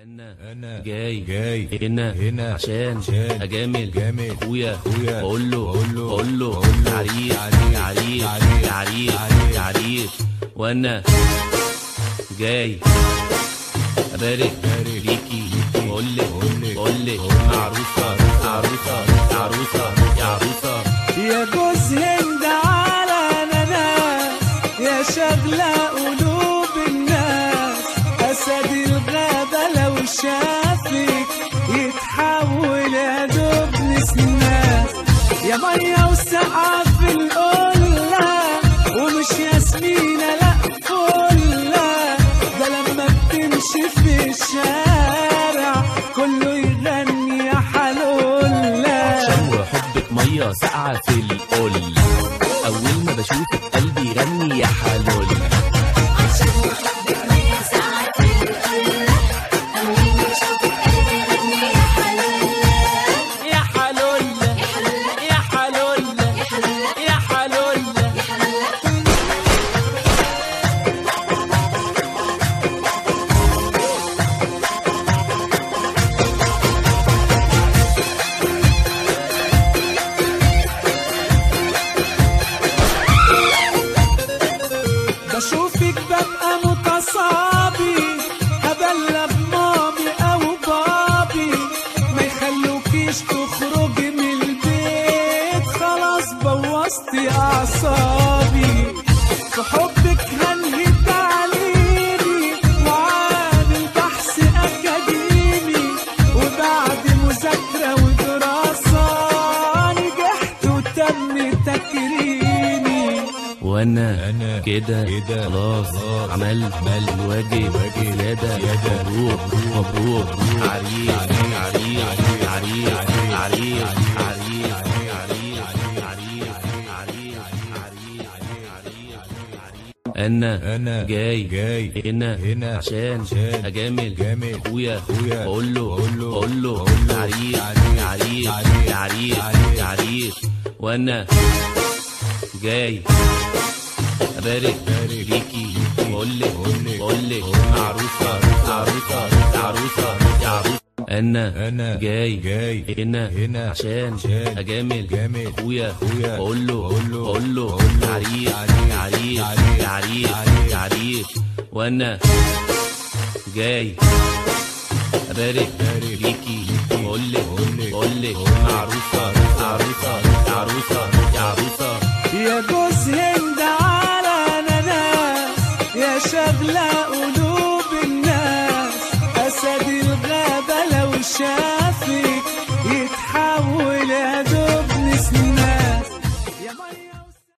انا أنا جاي جاي هنا هنا عشان عشان اجامل أجامل اخويا أخويا بقول له بقول له بقول له بقول له عريس عريس عريس عريس عريس عريس عريس وانا جاي ابارك بارك ليكي ليكي. بقول لك بقول لك بقول لك بقول لك عروسه عروسه عروسه يا عروسه يا جوز هند على نناس يا شغلة قلوب الناس أسد الغابة لو شافك يتحول يا دوب نسناس يا مية وسقعة في القلة ومش ياسمينة لأ فلة ده لما بتمشي في الشارع كله يغني يا حلولة عشان وحبك ميه ساقعه في القل اول ما بشوفك قلبي يغني يا حلول يا حلول يا حلول يا حلول بشوفك ببقى متصابي هبلغ مامي او بابي ما يخلوكيش تخرجي من البيت خلاص بوظتي اعصابي في حبك هنهي تعليمي وعامل بحث اكاديمي وبعد مذاكره ودراسه نجحت وتم تكريمي وانا أنا كده كده خلاص خلاص عمل عمل الواجب الواجب زيادة زيادة مبروك مبروك عريس عريس عريس عريس عريس انا أنا جاي جاي هنا هنا عشان عشان اجامل أجامل اخويا أخويا بقول له بقول له بقول له بقول له عريس عريس عريس عريس عريس عريس عريس وانا جاي ابارك بارك ليكي ليكي. بقول لك بقول لك بقول لك بقول لك عروسه عروسه عروسه يا عروسه انا أنا جاي جاي هنا هنا عشان عشان اجامل أجامل اخويا أخويا بقول له بقول له بقول له بقول له عريس عريس عريس عريس عريس عريس عريس وانا جاي ابارك بارك ليكي ليكي. بقول لك بقول لك بقول لك بقول لك عروسه عروسه عروسه يا عروسه يا جوز هند على نناس يا شغلة قلوب الناس أسد الغابة لو شافك يتحول يا دوب نسناس يا مية